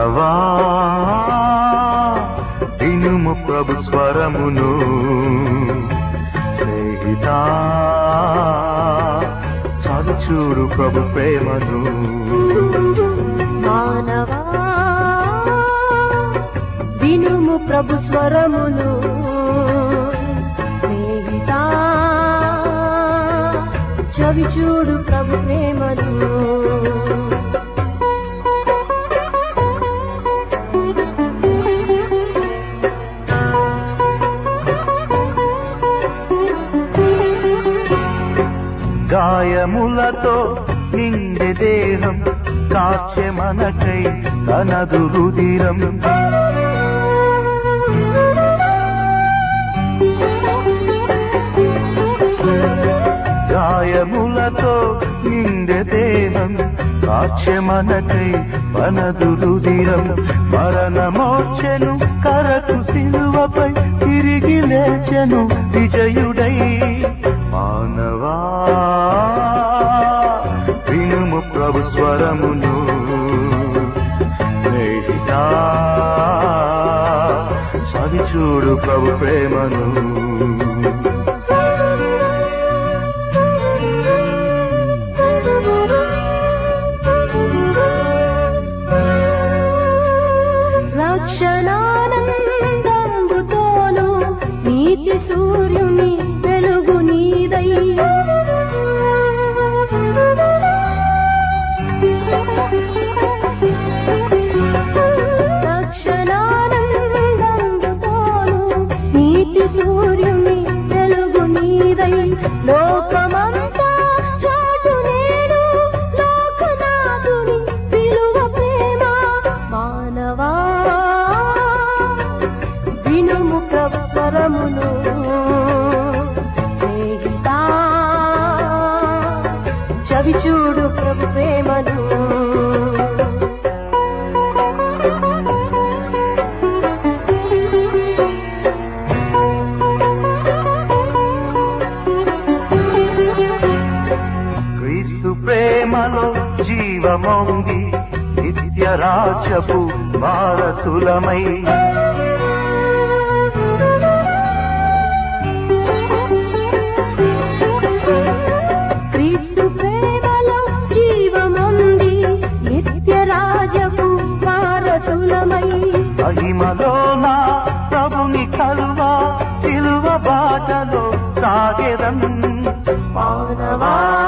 మానవా వినుము ప్రభు స్వరమును స్నేహిత చదు చూడు ప్రభు ప్రేమను మానవా వినుము ప్రభు స్వరమును స్నేహితా చవి చూడు ప్రభు ప్రేమను గాయములతో నిండె దేహం కాచె మనకై తనదు రుదిరం గాయములతో నిండె దేహం కాచె మనకై వనదు రుదిరం మరణమోచెను కరకు సిలువపై తిరిగి లేచెను విజయుడై మానవా వినుము ప్రభు స్వరమును స్నేహితా చవి చూడు ప్రభు ప్రేమను రక్షణానందంబుతోను నీతి సూర్యుని వెలుగు నీదై రక్షణానందంబుతోను నీతి సూర్యుని వెలుగు నీదై లోకమంతా చాటు నేడు లోకనాథుని విలువ ప్రేమ మానవా వినుము ప్రభు స్వరమును స్నేహితా చవి చూడు ప్రభు ప్రేమను క్రీస్తు ప్రేమలో జీవమొంగి నిత్య రాజపు వారసులమై క్రీస్తు ప్రేమలో జీవముంది నిత్య రాజపు వారసులమై మహిమలో నా ప్రభుని కలువ సిలువ బాటలో సాగెదం మానవా